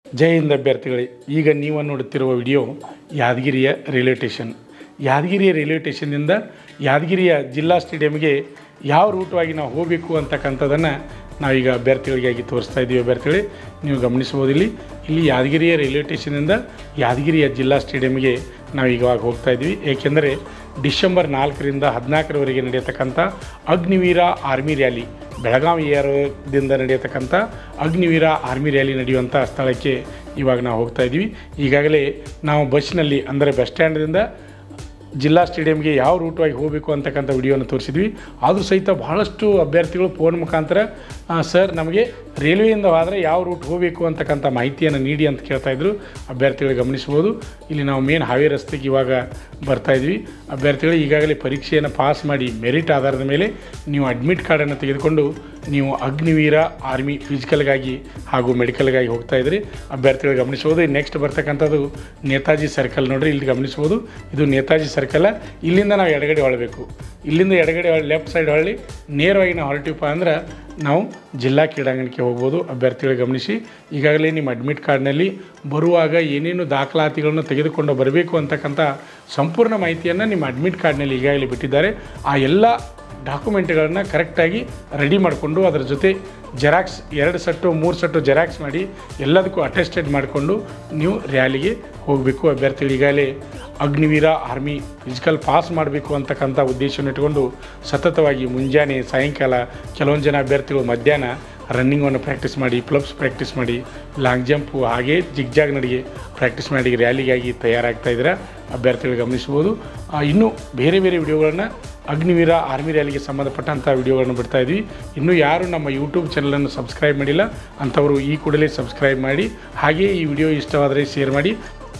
ಜೈ ಹಿಂದ್ ಅಭ್ಯರ್ಥಿಗಳೇ ಈಗ ನೀವು ನೋಡುತ್ತಿರುವ ವಿಡಿಯೋ ಯಾದಗಿರಿಯ ರೈಲ್ವೆ ಸ್ಟೇಷನ್ ಯಾದಗಿರಿಯ ರೈಲ್ವೆ ಸ್ಟೇಷನ್ನಿಂದ ಯಾದಗಿರಿಯ ಜಿಲ್ಲಾ ಸ್ಟೇಡಿಯಂಗೆ ಯಾವ ರೂಟವಾಗಿ ನಾವು ಹೋಗಬೇಕು ಅಂತಕ್ಕಂಥದ್ದನ್ನು ನಾವೀಗ ಅಭ್ಯರ್ಥಿಗಳಿಗಾಗಿ ತೋರಿಸ್ತಾ ಇದ್ದೀವಿ ಅಭ್ಯರ್ಥಿಗಳೇ ನೀವು ಗಮನಿಸ್ಬೋದು ಇಲ್ಲಿ ಇಲ್ಲಿ ಯಾದಗಿರಿಯ ರೈಲ್ವೆ ಸ್ಟೇಷನ್ನಿಂದ ಯಾದಗಿರಿಯ ಜಿಲ್ಲಾ ಸ್ಟೇಡಿಯಂಗೆ ನಾವು ಈಗವಾಗ ಹೋಗ್ತಾ ಇದ್ವಿ ಏಕೆಂದರೆ ಡಿಸೆಂಬರ್ ನಾಲ್ಕರಿಂದ ಹದಿನಾಲ್ಕರವರೆಗೆ ನಡೆಯತಕ್ಕಂಥ ಅಗ್ನಿವೀರ ಆರ್ಮಿ ರ್ಯಾಲಿ ಬೆಳಗಾವಿ ಏರೋದಿಂದ ನಡೆಯತಕ್ಕಂಥ ಅಗ್ನಿವೀರ ಆರ್ಮಿ ರ್ಯಾಲಿ ನಡೆಯುವಂಥ ಸ್ಥಳಕ್ಕೆ ಇವಾಗ ನಾವು ಹೋಗ್ತಾ ಇದ್ದೀವಿ ಈಗಾಗಲೇ ನಾವು ಬಸ್ಸಿನಲ್ಲಿ ಅಂದರೆ ಬಸ್ ಸ್ಟ್ಯಾಂಡ್ದಿಂದ ಜಿಲ್ಲಾ ಸ್ಟೇಡಿಯಂಗೆ ಯಾವ ರೂಟವಾಗಿ ಹೋಗಬೇಕು ಅಂತಕ್ಕಂಥ ವಿಡಿಯೋನ ತೋರಿಸಿದ್ವಿ ಆದರೂ ಸಹಿತ ಬಹಳಷ್ಟು ಅಭ್ಯರ್ಥಿಗಳು ಫೋನ್ ಮುಖಾಂತರ ಆ, ಸರ್ ನಮಗೆ ರೈಲ್ವೆಯಿಂದ ಹೋದರೆ ಯಾವ ರೂಟ್ ಹೋಗಬೇಕು ಅಂತಕ್ಕಂಥ ಮಾಹಿತಿಯನ್ನು ನೀಡಿ ಅಂತ ಕೇಳ್ತಾ ಇದ್ರು ಅಭ್ಯರ್ಥಿಗಳು ಗಮನಿಸ್ಬೋದು ಇಲ್ಲಿ ನಾವು ಮೇನ್ ಹಾವೇ ರಸ್ತೆಗೆ ಇವಾಗ ಬರ್ತಾ ಇದ್ವಿ ಅಭ್ಯರ್ಥಿಗಳು ಈಗಾಗಲೇ ಪರೀಕ್ಷೆಯನ್ನು ಪಾಸ್ ಮಾಡಿ ಮೆರಿಟ್ ಆಧಾರದ ಮೇಲೆ ನೀವು ಅಡ್ಮಿಟ್ ಕಾರ್ಡನ್ನು ತೆಗೆದುಕೊಂಡು ನೀವು ಅಗ್ನಿವೀರ ಆರ್ಮಿ ಫಿಸಿಕಲ್ಗಾಗಿ ಹಾಗೂ ಮೆಡಿಕಲ್ಗಾಗಿ ಹೋಗ್ತಾ ಇದ್ರಿ ಅಭ್ಯರ್ಥಿಗಳು ಗಮನಿಸ್ಬೋದು ನೆಕ್ಸ್ಟ್ ಬರ್ತಕ್ಕಂಥದ್ದು ನೇತಾಜಿ ಸರ್ಕಲ್ ನೋಡ್ರಿ ಇಲ್ಲಿ ಗಮನಿಸ್ಬೋದು ಇದು ನೇತಾಜಿ ಸರ್ಕಲ್ ಇಲ್ಲಿಂದ ನಾವು ಎಡಗಡೆ ಹೊಳಬೇಕು ಇಲ್ಲಿಂದ ಎಡಗಡೆ ಲೆಫ್ಟ್ ಸೈಡ್ ಹೊಳ್ಳಿ ನೇರವಾಗಿ ನಾವು ಹೊರಟಿವಪ್ಪ ಅಂದ್ರೆ ನಾವು ಜಿಲ್ಲಾ ಕ್ರೀಡಾಂಗಣಕ್ಕೆ ಹೋಗ್ಬೋದು ಅಭ್ಯರ್ಥಿಗಳು ಗಮನಿಸಿ ಈಗಾಗಲೇ ನಿಮ್ಮ ಅಡ್ಮಿಟ್ ಕಾರ್ಡ್ನಲ್ಲಿ ಬರುವಾಗ ಏನೇನು ದಾಖಲಾತಿಗಳನ್ನು ತೆಗೆದುಕೊಂಡು ಬರಬೇಕು ಅಂತಕ್ಕಂಥ ಸಂಪೂರ್ಣ ಮಾಹಿತಿಯನ್ನು ನಿಮ್ಮ ಅಡ್ಮಿಟ್ ಕಾರ್ಡ್ನಲ್ಲಿ ಈಗಾಗಲೇ ಬಿಟ್ಟಿದ್ದಾರೆ ಆ ಎಲ್ಲ ಡಾಕ್ಯುಮೆಂಟ್ಗಳನ್ನು ಕರೆಕ್ಟಾಗಿ ರೆಡಿ ಮಾಡಿಕೊಂಡು ಅದರ ಜೊತೆ ಜೆರಾಕ್ಸ್ ಎರಡು ಸೆಟ್ಟು ಮೂರು ಸೆಟ್ಟು ಜೆರಾಕ್ಸ್ ಮಾಡಿ ಎಲ್ಲದಕ್ಕೂ ಅಟೆಸ್ಟೆಡ್ ಮಾಡಿಕೊಂಡು ನೀವು ರ್ಯಾಲಿಗೆ ಹೋಗಬೇಕು ಅಭ್ಯರ್ಥಿಗಳು ಈಗಾಗಲೇ ಅಗ್ನಿವೀರ ಆರ್ಮಿ ಫಿಸಿಕಲ್ ಪಾಸ್ ಮಾಡಬೇಕು ಅಂತಕ್ಕಂಥ ಉದ್ದೇಶವನ್ನು ಇಟ್ಕೊಂಡು ಸತತವಾಗಿ ಮುಂಜಾನೆ ಸಾಯಂಕಾಲ ಕೆಲವೊಂದು ಜನ ಅಭ್ಯರ್ಥಿಗಳು ಮಧ್ಯಾಹ್ನ ರನ್ನಿಂಗನ್ನು ಪ್ರಾಕ್ಟೀಸ್ ಮಾಡಿ ಪ್ಲಬ್ಸ್ ಪ್ರಾಕ್ಟೀಸ್ ಮಾಡಿ ಲಾಂಗ್ ಜಂಪು ಹಾಗೆ ಜಿಗ್ಜಾಗ್ ನಡಿಗೆ ಪ್ರಾಕ್ಟೀಸ್ ಮಾಡಿ ರ್ಯಾಲಿಗಾಗಿ ತಯಾರಾಗ್ತಾ ಇದ್ದೀರಾ ಅಭ್ಯರ್ಥಿಗಳು ಗಮನಿಸ್ಬೋದು ಆ, ಇನ್ನೂ ಬೇರೆ ಬೇರೆ ವಿಡಿಯೋಗಳನ್ನು ಅಗ್ನಿವೀರ ಆರ್ಮಿ ರ್ಯಾಲಿಗೆ ಸಂಬಂಧಪಟ್ಟಂಥ ವಿಡಿಯೋಗಳನ್ನು ಬಿಡ್ತಾ ಇದ್ವಿ ಇನ್ನೂ ಯಾರು ನಮ್ಮ ಯೂಟ್ಯೂಬ್ ಚಾನಲನ್ನು ಸಬ್ಸ್ಕ್ರೈಬ್ ಮಾಡಿಲ್ಲ ಅಂಥವರು ಈ ಕೂಡಲೇ ಸಬ್ಸ್ಕ್ರೈಬ್ ಮಾಡಿ ಹಾಗೆ ಈ ವಿಡಿಯೋ ಇಷ್ಟವಾದರೆ ಶೇರ್ ಮಾಡಿ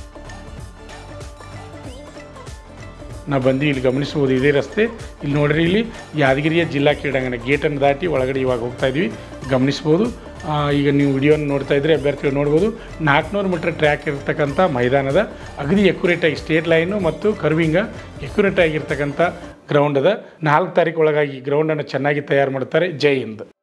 ನಾವು ಬಂದು ಇಲ್ಲಿ ಗಮನಿಸ್ಬೋದು ಇದೇ ರಸ್ತೆ ಇಲ್ಲಿ ನೋಡ್ರಿ ಇಲ್ಲಿ ಯಾದಗಿರಿಯ ಜಿಲ್ಲಾ ಕ್ರೀಡಾಂಗಣ ಗೇಟನ್ನು ದಾಟಿ ಒಳಗಡೆ ಇವಾಗ ಹೋಗ್ತಾ ಇದ್ವಿ ಗಮನಿಸ್ಬೋದು ಆ, ಈಗ ನೀವು ವಿಡಿಯೋನ ನೋಡ್ತಾ ಇದ್ರೆ ಅಭ್ಯರ್ಥಿಗಳು ನೋಡ್ಬೋದು ನಾಲ್ಕುನೂರು ಮೀಟ್ರ್ ಟ್ರ್ಯಾಕ್ ಇರ್ತಕ್ಕಂಥ ಮೈದಾನದ ಅಗದಿ ಎಕ್ಯುರೇಟಾಗಿ ಸ್ಟೇಟ್ ಲೈನು ಮತ್ತು ಕರ್ವಿಂಗ ಎಕ್ಯುರೇಟ್ ಆಗಿರ್ತಕ್ಕಂಥ ಗ್ರೌಂಡ್ ಅದ ನಾಲ್ಕು ತಾರೀಕು ಒಳಗಾಗಿ ಗ್ರೌಂಡನ್ನು ಚೆನ್ನಾಗಿ ತಯಾರು ಮಾಡ್ತಾರೆ ಜೈ ಹಿಂದ್